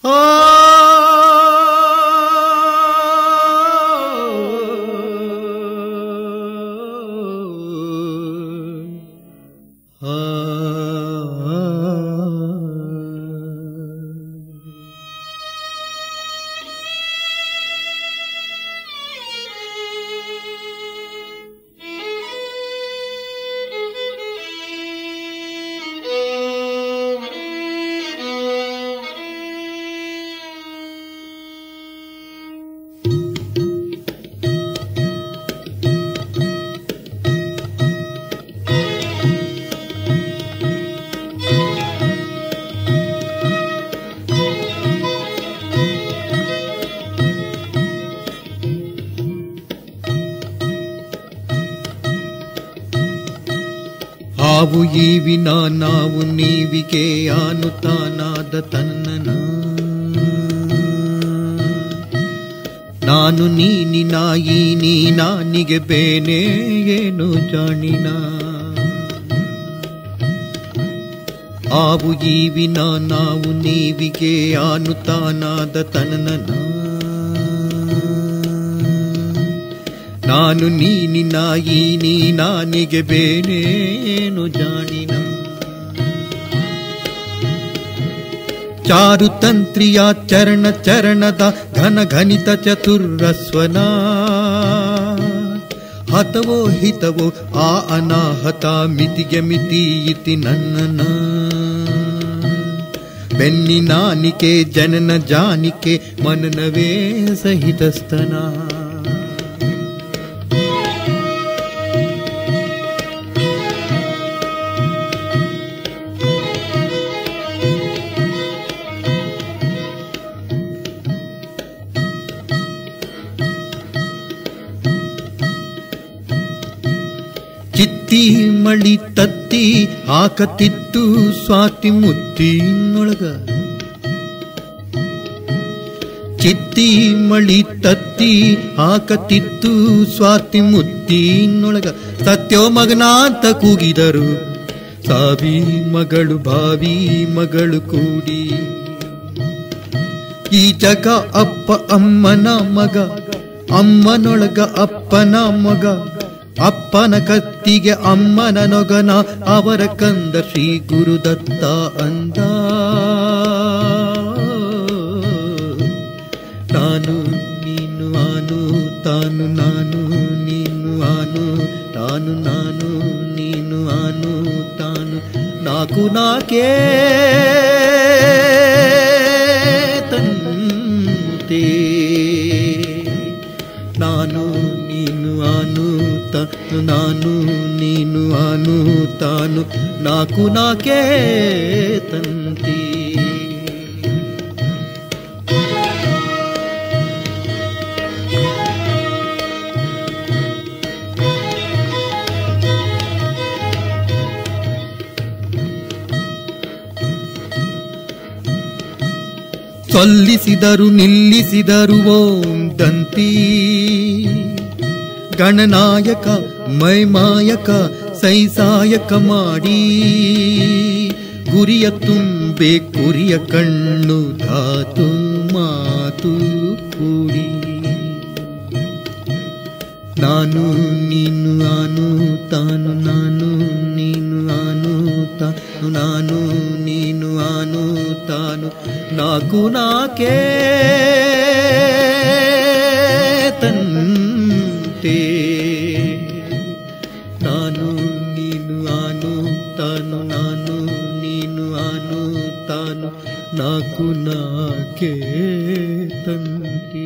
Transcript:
ಹಾವು ಈವಿನ ನಾವು ನೀವಿಗೆ ಆನುತಾನಾದ ತನ್ನನ ನಾನು ನೀನಿನ ಈ ನೀ ನಾನಿಗೆ ಬೇನೆ ಏನು ಜಾಣಿನ ಹಾವು ಈವಿನ ನಾವು ನೀವಿಗೆ ಆನುತಾನಾದ ತನ್ನನ ನಾನು ನೀನಿನ ಈ ನೀ ನಾನಿಗೆ ಬೇನೇನು ಜಾಣಿನ ಚಾರುತಂತ್ರಿಯ ಚರಣ ಚರಣದ ಘನ ಘನಿತ ಚತುರ್ರಸ್ವನ ಹತವೋ ಹಿತವೋ ಆ ಅನಾಹತ ಮಿತಿಗೆ ಮಿತಿ ಇತಿ ನನ್ನನ ಬೆನ್ನಿನಾನಿಕೆ ಜನನ ಜಾನಿಕೆ ಮನನವೇ ಸಹಿತಸ್ತನ ಚಿತ್ತಿ ಮಳಿ ತತ್ತಿ ಹಾಕತಿತ್ತು ಸ್ವಾತಿ ಮುತ್ತಿನೊಳಗ ಚಿತ್ತಿ ಮಳಿ ತತ್ತಿ ಹಾಕತಿತ್ತು ಸ್ವಾತಿ ಮುತ್ತಿನೊಳಗ ಸತ್ಯೋ ಮಗನಾಂತ ಕೂಗಿದರು ಸಾವಿ ಮಗಳು ಭಾವಿ ಮಗಳು ಕೂಡಿ ಈ ಜಗ ಅಪ್ಪ ಅಮ್ಮನ ಮಗ ಅಮ್ಮನೊಳಗ ಅಪ್ಪನ ಮಗ ಅಪ್ಪನ ಕತ್ತಿಗೆ ಅಮ್ಮನ ನೊಗನ ಅವರ ಕಂದ ಶ್ರೀ ಗುರುದತ್ತ ಅಂದ ನಾನು ನೀನು ಆನು ತಾನು ನಾನು ನೀನು ಆನು ತಾನು ನಾನು ನೀನು ಆನು ತಾನು ನಾಕು ನಾಕೇ ತಂತೆ ನಾನು ನೀನು ಆನು ತಾನು ನಾನು ನೀನು ಆನು ತಾನು ನಾಕು ನಾಕೇ ತಂತಿ ಸೊಲ್ಲಿಸಿದರು ನಿಲ್ಲಿಸಿದರು ಓಂ ದಂತಿ ಗಣನಾಯಕ ಮೈಮಾಯಕ ಸೈಸಾಯಕ ಮಾಡಿ ಗುರಿಯ ತುಂಬೆ ಕುರಿಯ ಕಣ್ಣು ಧಾತು ಮಾತು ಕೂಡಿ ನಾನು ನೀನು ಆನು ತಾನು ನಾನು ನೀನು ಆನು ತಾನು ನಾನು ನೀನು ಆನು ತಾನು ನಾಕು ನಾಕೇ ತಂತೆ ನಾನು ನೀನು ಆನು ತಾನು ನಾನು ನೀನು ಆನು ತಾನು ನಾಕು ನಾಕೆ ತಂತಿ